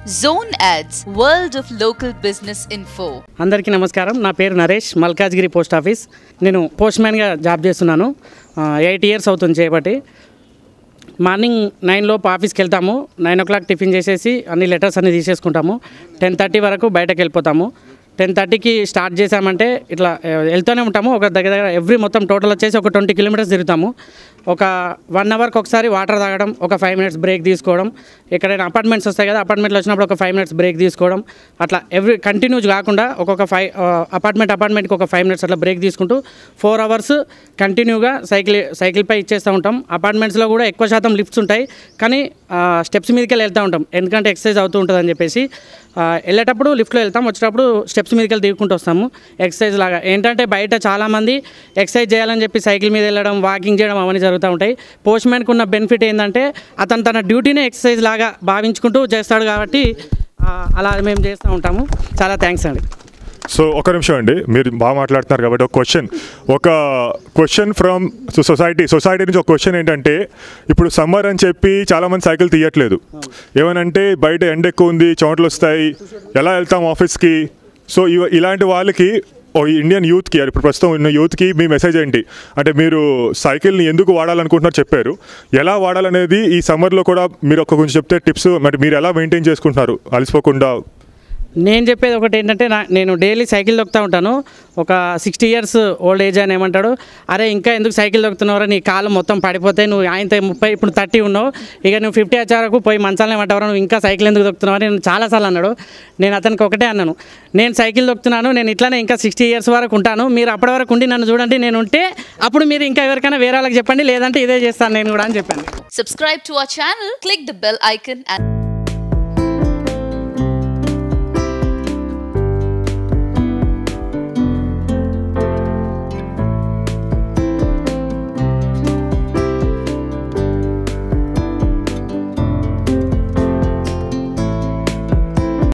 Zone Ads, World of Local Business Info. అందరికీ నమస్కారం నా పేరు నరేష్ మల్కాజ్గిరి పోస్ట్ ఆఫీస్ నేను పోస్ట్ మ్యాన్గా జాబ్ చేస్తున్నాను ఎయిట్ ఇయర్స్ అవుతుంది చేయబట్టి మార్నింగ్ నైన్ లోపు ఆఫీస్కి వెళ్తాము నైన్ ఓ క్లాక్ టిఫిన్ చేసేసి అన్ని లెటర్స్ అన్ని తీసేసుకుంటాము టెన్ థర్టీ వరకు బయటకు వెళ్ళిపోతాము టెన్ థర్టీకి స్టార్ట్ చేసామంటే ఇట్లా ఆ, వెళ్తూనే ఉంటాము ఒక దగ్గర దగ్గర ఎవ్రీ మొత్తం టోటల్ వచ్చేసి ఒక ట్వంటీ కిలోమీటర్స్ తిరుగుతాము ఒక వన్ అవర్కి ఒకసారి వాటర్ తాగడం ఒక ఫైవ్ మినిట్స్ బ్రేక్ తీసుకోవడం ఎక్కడైనా అపార్ట్మెంట్స్ వస్తాయి కదా అపార్ట్మెంట్లో వచ్చినప్పుడు ఒక ఫైవ్ మినిట్స్ బ్రేక్ తీసుకోవడం అట్లా ఎవ్రీ కంటిన్యూస్ కాకుండా ఒక్కొక్క ఫైవ్ అపార్ట్మెంట్ అపార్ట్మెంట్కి ఒక ఫైవ్ మినిట్స్ అట్లా బ్రేక్ తీసుకుంటూ ఫోర్ అవర్స్ కంటిన్యూగా సైకిల్ సైకిల్పై ఇచ్చేస్తూ ఉంటాం అపార్ట్మెంట్స్లో కూడా ఎక్కువ శాతం లిఫ్ట్స్ ఉంటాయి కానీ స్టెప్స్ మీదకి వెళ్ళి వెళ్తూ ఉంటాం ఎందుకంటే ఎక్సర్సైజ్ అవుతూ ఉంటుంది అని చెప్పేసి ఆ, వెళ్ళేటప్పుడు లిఫ్ట్లో వెళ్తాం వచ్చేటప్పుడు స్టెప్స్ మీదకి వెళ్ళి దిగుకుంటూ వస్తాము ఎక్సర్సైజ్ లాగా ఏంటంటే బయట చాలామంది ఎక్సర్సైజ్ చేయాలని చెప్పి సైకిల్ మీద వెళ్ళడం వాకింగ్ చేయడం అవన్నీ జరుగుతూ ఉంటాయి పోస్ట్ మ్యాన్కి ఉన్న బెనిఫిట్ ఏంటంటే అతను తన డ్యూటీనే ఎక్సర్సైజ్ లాగా భావించుకుంటూ చేస్తాడు కాబట్టి ఆ, అలా మేము చేస్తూ ఉంటాము చాలా థ్యాంక్స్ అండి సో ఒక నిమిషం అండి మీరు బాగా మాట్లాడుతున్నారు కాబట్టి ఒక క్వశ్చన్ ఒక క్వశ్చన్ ఫ్రమ్ సొసైటీ సొసైటీ నుంచి ఒక క్వశ్చన్ ఏంటంటే ఇప్పుడు సమ్మర్ అని చెప్పి చాలామంది సైకిల్ తీయట్లేదు ఏమనంటే బయట ఎండ ఎక్కువ ఉంది చెమటలు వస్తాయి ఎలా వెళ్తాం ఆఫీస్కి సో ఇవ ఇలాంటి వాళ్ళకి ఓ ఇండియన్ యూత్కి ఇప్పుడు ప్రస్తుతం ఉన్న యూత్కి మీ మెసేజ్ ఏంటి అంటే మీరు సైకిల్ని ఎందుకు వాడాలనుకుంటున్నారు చెప్పారు ఎలా వాడాలనేది ఈ సమ్మర్లో కూడా మీరు ఒక కొంచెం చెప్తే టిప్స్ మరి మీరు ఎలా మెయింటైన్ చేసుకుంటున్నారు అలసిపోకుండా నేను చెప్పేది ఒకటి ఏంటంటే నా నేను డైలీ సైకిల్ దొక్కుతూ ఉంటాను ఒక సిక్స్టీ ఇయర్స్ ఓల్డ్ ఏజ్ అని ఏమంటాడు అరే ఇంకా ఎందుకు సైకిల్ దొక్కుతున్నావురా నీ కాలు మొత్తం పడిపోతాయి నువ్వు ఆయనతో ముప్పై ఇప్పుడు థర్టీ ఉన్నావు ఇక నువ్వు ఫిఫ్టీ వచ్చే వరకు పోయి మంచాలనే ఏమంటావు నువ్వు ఇంకా సైకిల్ ఎందుకు దొక్కుతున్నావు అని నేను చాలాసార్లు అన్నాడు నేను అతనికి ఒకటే అన్నాను నేను సైకిల్ దొక్కుతున్నాను నేను ఇట్లానే ఇంకా సిక్స్టీ ఇయర్స్ వరకు ఉంటాను మీరు అప్పటి వరకు ఉండి నన్ను చూడండి నేను ఉంటే అప్పుడు మీరు ఇంకా ఎవరికైనా వేరే వాళ్ళకి చెప్పండి లేదంటే ఇదే చేస్తాను నేను కూడా అని చెప్పాను Subscribe to our channel, click the bell icon and